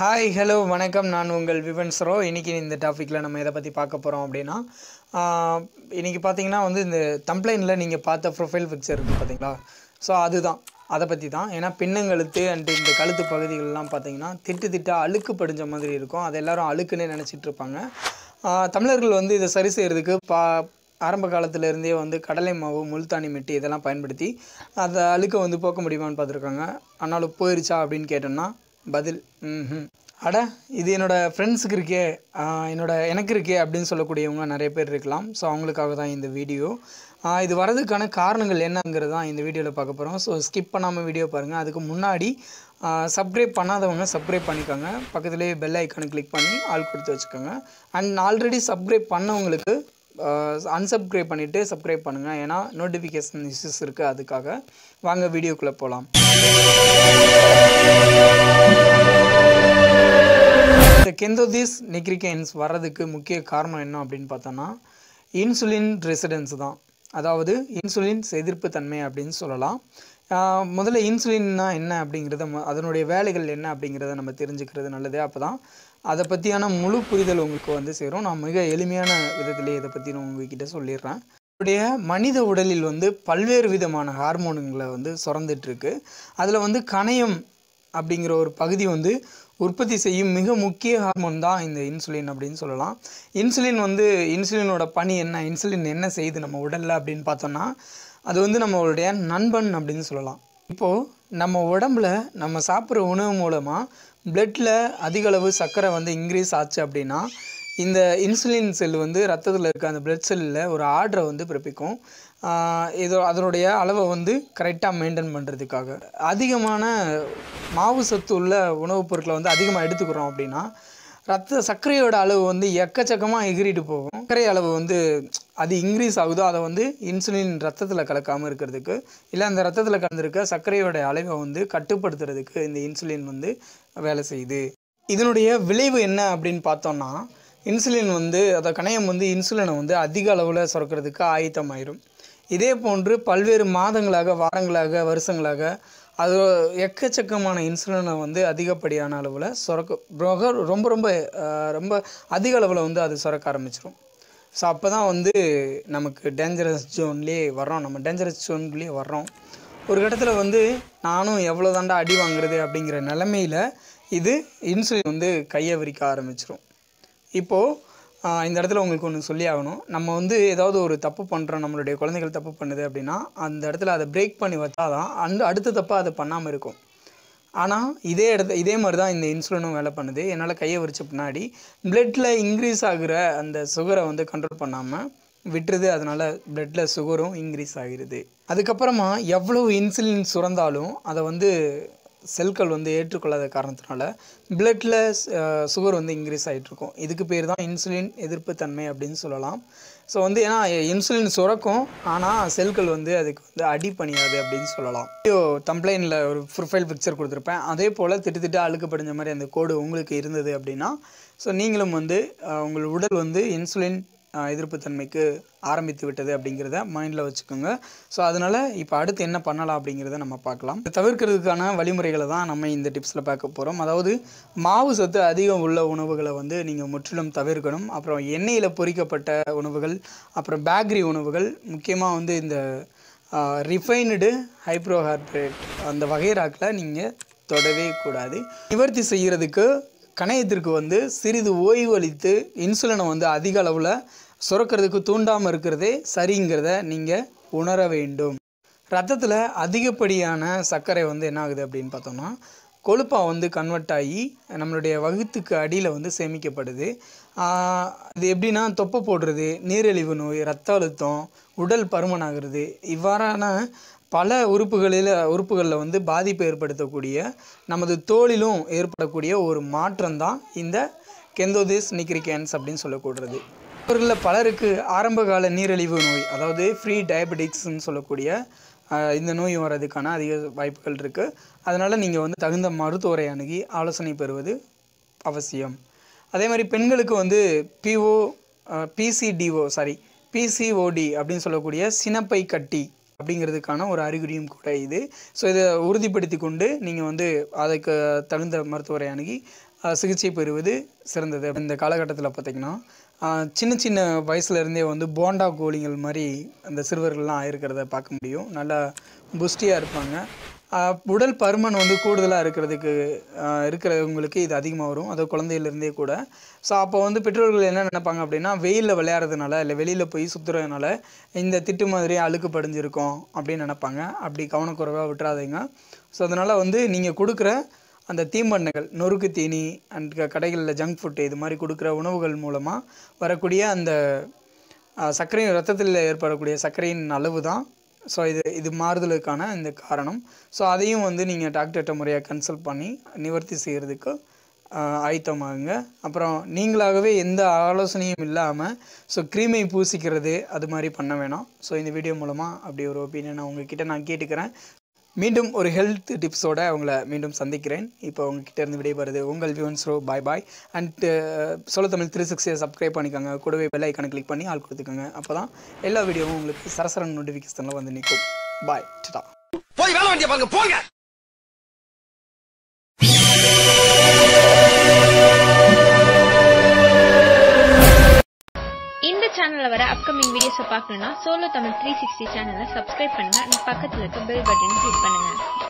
hi hello வணக்கம் நான் உங்கள் விவன் சரோ இன்றைக்கி இந்த டாப்பிக்கில் நம்ம எதை பற்றி பார்க்க போகிறோம் அப்படின்னா ஆஹ், இன்னைக்கு பார்த்தீங்கன்னா வந்து இந்த தம்ப்ளைனில் நீங்கள் பார்த்த ப்ரொஃபைல் பிக்சர் இருக்குது பார்த்தீங்களா ஸோ அதுதான் அதை பற்றி தான் ஏன்னா பின்னங்கழுத்து அண்ட் இந்த கழுத்து பகுதிகளெலாம் பார்த்தீங்கன்னா திட்டு திட்டா அழுக்கு படிஞ்ச மாதிரி இருக்கும் அதை எல்லாரும் அழுக்குன்னே நினச்சிட்டு இருப்பாங்க ஆஹ், தமிழர்கள் வந்து இதை சரி செய்கிறதுக்கு பா ஆரம்ப காலத்துல இருந்தே வந்து கடலை மாவு முல்தானி மிட்டி இதெல்லாம் பயன்படுத்தி அந்த அழுக்கை வந்து போக்க முடியுமான்னு பார்த்துருக்காங்க ஆனாலும் போயிருச்சா அப்படின்னு கேட்டோம்னா பதில் ம் அட இது என்னோட ஃப்ரெண்ட்ஸுக்கு இருக்கே ஆஹ் என்னோட எனக்கு இருக்கே அப்படின்னு சொல்லக்கூடியவங்க நிறைய பேர் இருக்கலாம் ஸோ அவங்களுக்காக தான் இந்த வீடியோ ஆஹ் இது வரதுக்கான காரணங்கள் என்னங்கிறது தான் இந்த வீடியோவில் பார்க்க போகிறோம் ஸோ ஸ்கிப் பண்ணாமல் வீடியோ பாருங்கள் அதுக்கு முன்னாடி சப்ஸ்கிரைப் பண்ணாதவங்க சப்ஸ்கிரைப் பண்ணிக்கோங்க பக்கத்துலேயே பெல் ஐக்கானை கிளிக் பண்ணி ஆள் கொடுத்து வச்சுக்கோங்க அண்ட் ஆல்ரெடி சப்ஸ்கிரைப் பண்ணவங்களுக்கு அன்சப்ஸ்கிரைப் பண்ணிவிட்டு சப்ஸ்கிரைப் பண்ணுங்கள் ஏன்னா நோட்டிஃபிகேஷன் இஷ்யூஸ் இருக்குது அதுக்காக வாங்க வீடியோக்குள்ளே போகலாம் இந்த கெந்தோதிஸ் நிக்ரிகேன்ஸ் வர்றதுக்கு முக்கிய காரணம் என்ன அப்படின்னு பார்த்தோன்னா இன்சுலின் ரெசிடென்ஸ் தான் அதாவது இன்சுலின் எதிர்ப்பு தன்மை அப்படின்னு சொல்லலாம் ஆஹ் முதல்ல இன்சுலின்னா என்ன அப்படிங்கிறத ம- அதனுடைய வேலைகள் என்ன அப்படிங்கிறத நம்ம தெரிஞ்சுக்கிறது நல்லது அப்போ தான் அதை பற்றியான முழு புரிதல் உங்களுக்கு வந்து சேரும் நான் மிக எளிமையான விதத்திலே இதை பற்றி நான் உங்ககிட்ட சொல்லிடுறேன் நம்முடைய மனித உடலில் வந்து பல்வேறு விதமான ஹார்மோனுங்களை வந்து சுரந்துட்டு இருக்கு அதில் வந்து கணையம் அப்படிங்கிற ஒரு பகுதி வந்து உற்பத்தி செய்யும் மிக முக்கிய ஹார்மோன் தான் இந்த இன்சுலின் அப்படின்னு சொல்லலாம் இன்சுலின் வந்து இன்சுலினோட பணி என்ன இன்சுலின் என்ன செய்யுது நம்ம உடலில் அப்படின்னு பார்த்தோம்னா அது வந்து நம்மளுடைய நண்பன் அப்படின்னு சொல்லலாம் இப்போது நம்ம உடம்புல நம்ம சாப்பிட்ற உணவு மூலமாக பிளட்டில் அதிக அளவு சர்க்கரை வந்து இன்க்ரீஸ் ஆச்சு அப்படின்னா இந்த இன்சுலின் செல் வந்து ரத்தத்தில் இருக்க அந்த பிளட் செல்லில் ஒரு ஆர்டரை வந்து பிறப்பிக்கும் ஆஹ் இது அதனுடைய அளவை வந்து கரெக்டாக மெயின்டைன் பண்ணுறதுக்காக அதிகமான மாவு சத்து உள்ள உணவுப் பொருட்களை வந்து அதிகமாக எடுத்துக்கிறோம் அப்படின்னா ரத்த சர்க்கரையோட அளவு வந்து எக்கச்சக்கமாக எகிறிட்டு போகும் சர்க்கரை அளவு வந்து அது இன்க்ரீஸ் ஆகுதோ அதை வந்து இன்சுலின் ரத்தத்தில் கலக்காமல் இருக்கிறதுக்கு இல்லை அந்த ரத்தத்தில் கலந்துருக்க சர்க்கரையோட அளவை வந்து கட்டுப்படுத்துறதுக்கு இந்த இன்சுலின் வந்து வேலை செய்யுது இதனுடைய விளைவு என்ன அப்படின்னு பார்த்தோம்னா இன்சுலின் வந்து அந்த கணையம் வந்து இன்சுலினை வந்து அதிக அளவில் சுரக்கிறதுக்கு ஆயத்தமாயிரும் இதே போன்று பல்வேறு மாதங்களாக வாரங்களாக வருஷங்களாக அது எக்கச்சக்கமான இன்சுலினை வந்து அதிகப்படியான அளவில் சுரக்க ரொம்ப ரொம்ப ரொம்ப ஆஹ், ரொம்ப அதிக அளவில் வந்து அது சுரக்க ஆரம்பிச்சிரும் ஸோ அப்போ தான் வந்து நமக்கு டேஞ்சரஸ் ஜோன்லேயே வர்றோம் நம்ம டேஞ்சரஸ் ஜோன்லேயே வர்றோம் ஒரு கட்டத்தில் வந்து நானும் எவ்வளோ தாண்டா அடி வாங்குறது அப்படிங்கிற நிலமையில இது இன்சுலின் வந்து கையை விரிக்க ஆரம்பிச்சிரும் இப்போது இந்த இடத்துல உங்களுக்கு ஒன்று சொல்லி ஆகணும் நம்ம வந்து ஏதாவது ஒரு தப்பு பண்ணுறோம் நம்மளுடைய குழந்தைகள் தப்பு பண்ணுது அப்படின்னா அந்த இடத்துல அதை பிரேக் பண்ணி வச்சா தான் அந்த அடுத்த தப்பாக அதை பண்ணாமல் இருக்கும் ஆனால் இதே இடத்த இதே மாதிரி தான் இந்த இன்சுலினும் வேலை பண்ணுது என்னால் கையை விரிச்ச பின்னாடி பிளட்டில் இன்க்ரீஸ் ஆகுற அந்த சுகரை வந்து கண்ட்ரோல் பண்ணாமல் விட்டுருது அதனால் பிளட்டில் சுகரும் இன்க்ரீஸ் ஆகிருது அதுக்கப்புறமா எவ்வளவு இன்சுலின் சுரந்தாலும் அதை வந்து செல்கள் வந்து ஏற்றுக்கொள்ளாத காரணத்தினால பிளட்டில் சுகர் வந்து இன்க்ரீஸ் ஆகிட்டு இருக்கும் இதுக்கு பேர் தான் இன்சுலின் எதிர்ப்பு தன்மை அப்படின்னு சொல்லலாம் ஸோ வந்து ஏன்னா இன்சுலின் சுரக்கும் ஆனால் செல்கள் வந்து அதுக்கு வந்து அடி பணியாது அப்படின்னு சொல்லலாம் வீடியோ தம்ப்ளைனில் ஒரு ப்ரொஃபைல் பிக்சர் கொடுத்துருப்பேன் அதே போல் திட்டு திட்டு அழுக்கு படிஞ்ச மாதிரி அந்த கோடு உங்களுக்கு இருந்தது அப்படின்னா ஸோ நீங்களும் வந்து அஹ், உங்கள் உடல் வந்து இன்சுலின் அஹ், எதிர்ப்பு தன்மைக்கு ஆரம்பித்து விட்டது அப்படிங்கிறத மைண்டில் வச்சுக்கோங்க ஸோ அதனால் இப்போ அடுத்து என்ன பண்ணலாம் அப்படிங்கிறத நம்ம பார்க்கலாம் இதை தவிர்க்கிறதுக்கான வழிமுறைகளை தான் நம்ம இந்த டிப்ஸில் பார்க்க போகிறோம் அதாவது மாவு சத்து அதிகம் உள்ள உணவுகளை வந்து நீங்கள் முற்றிலும் தவிர்க்கணும் அப்புறம் எண்ணெயில் பொரிக்கப்பட்ட உணவுகள் அப்புறம் பேக்கரி உணவுகள் முக்கியமாக வந்து இந்த ரிஃபைனடு ஹைப்ரோஹார்ட்ரேட் அந்த வகைராக்கில் நீங்கள் தொடவே கூடாது நிவர்த்தி செய்கிறதுக்கு கணையத்திற்கு வந்து சிறிது ஓய்வு அளித்து இன்சுலினை வந்து அதிக அளவில் சுரக்கிறதுக்கு தூண்டாமல் இருக்கிறதே சரிங்கிறத நீங்கள் உணர வேண்டும் ரத்தத்தில் அதிகப்படியான சர்க்கரை வந்து என்ன ஆகுது அப்படின்னு பார்த்தோம்னா கொழுப்பாக வந்து கன்வெர்ட் ஆகி நம்மளுடைய வகுத்துக்கு அடியில் வந்து சேமிக்கப்படுது ஆஹ் இது எப்படின்னா தொப்பை போடுறது நீரிழிவு நோய் ரத்த அழுத்தம் உடல் பருமனாகிறது இவ்வாறான பல உறுப்புகளில் உறுப்புகளில் வந்து பாதிப்பை ஏற்படுத்தக்கூடிய நமது தோலிலும் ஏற்படக்கூடிய ஒரு மாற்றம் தான் இந்த கெந்தோதிஸ் நிக்ரிகேன்ஸ் அப்படின்னு சொல்லக்கூடுறது இவர்களில் பலருக்கு ஆரம்பகால நீரிழிவு நோய் அதாவது ஃப்ரீ டயபெட்டிக்ஸ்னு சொல்லக்கூடிய ஆஹ், இந்த நோய் வர்றதுக்கான அதிக வாய்ப்புகள் இருக்குது அதனால் நீங்கள் வந்து தகுந்த மருத்துவரை அணுகி ஆலோசனை பெறுவது அவசியம் அதே மாதிரி பெண்களுக்கு வந்து பிஓ பிசிடிஓ சாரி பிசிஓடி அப்படின்னு சொல்லக்கூடிய சினப்பை கட்டி அப்படிங்கிறதுக்கான ஒரு அறிகுறியும் கூட இது ஸோ இதை உறுதிப்படுத்தி கொண்டு நீங்கள் வந்து அதுக்கு தகுந்த மருத்துவரை அணுகி அஹ், சிகிச்சை பெறுவது சிறந்தது இந்த காலகட்டத்தில் பார்த்தீங்கன்னா அஹ், சின்ன சின்ன வயசுல இருந்தே வந்து போண்டா கோழிகள் மாதிரி அந்த சிறுவர்கள்லாம் ஆயிருக்கிறத பார்க்க முடியும் நல்லா புஷ்டியாக இருப்பாங்க ஆஹ் உடல் பருமன் வந்து கூடுதலாக இருக்கிறதுக்கு ஆஹ் இருக்கிறவங்களுக்கு இது அதிகமாக வரும் அது குழந்தையிலேருந்தே கூட ஸோ அப்போ வந்து பெற்றோர்கள் என்ன நினைப்பாங்க அப்படின்னா வெயிலில் விளையாடுறதுனால இல்லை வெளியில் போய் சுற்றுறதுனால இந்த திட்டு மாதிரி அழுக்கு படிஞ்சிருக்கும் அப்படின்னு நினைப்பாங்க அப்படி கவனக்குறைவாக விட்டுறாதீங்க ஸோ அதனால் வந்து நீங்கள் கொடுக்குற அந்த தீம்பண்டங்கள் நொறுக்கு தீனி அண்ட் கடைகளில் ஜங்க் ஃபுட்டு இது மாதிரி கொடுக்குற உணவுகள் மூலமாக வரக்கூடிய அந்த ஆஹ் சர்க்கரை ரத்தத்தில் ஏற்படக்கூடிய சர்க்கரையின் அளவு தான் ஸோ இது இது மாறுதலுக்கான இந்த காரணம் ஸோ அதையும் வந்து நீங்கள் டாக்டர்கிட்ட முறையாக கன்சல்ட் பண்ணி நிவர்த்தி செய்கிறதுக்கு ஆஹ் ஆயத்தமாகுங்க அப்புறம் நீங்களாகவே எந்த ஆலோசனையும் இல்லாமல் ஸோ க்ரீமை பூசிக்கிறது அது மாதிரி பண்ண வேணாம் ஸோ இந்த வீடியோ மூலமாக அப்படி ஒரு ஒப்பீனியனை உங்ககிட்ட நான் கேட்டுக்கிறேன் மீண்டும் ஒரு ஹெல்த் டிப்ஸோட உங்களை மீண்டும் சந்திக்கிறேன் இப்போ உங்ககிட்ட இருந்து விடைபெறுது உங்கள் வியூன்ஸ் ரோ பாய் பாய் அண்ட் சொல்ல தமிழ் த்ரீ சிக்ஸ்டியை சப்ஸ்கிரைப் பண்ணிக்கோங்க கூடவே பெல் ஐக்கானை கிளிக் பண்ணி ஆள் கொடுத்துக்கோங்க அப்போ தான் எல்லா வீடியோவும் உங்களுக்கு சரசரன் நோட்டிஃபிகேஷனில் வந்து நிற்கும் பாய் டா போய் வேலை வண்டியை பாருங்க போங்க இந்த சேனல்ல வர அப்கமிங் வீடியோஸை பார்க்கணும்னா சோலோ தமிழ் த்ரீ சிக்ஸ்டி சேனலை சப்ஸ்கிரைப் பண்ணுங்க and பக்கத்துல இருக்க பெல் பட்டனை கிளிக் பண்ணுங்க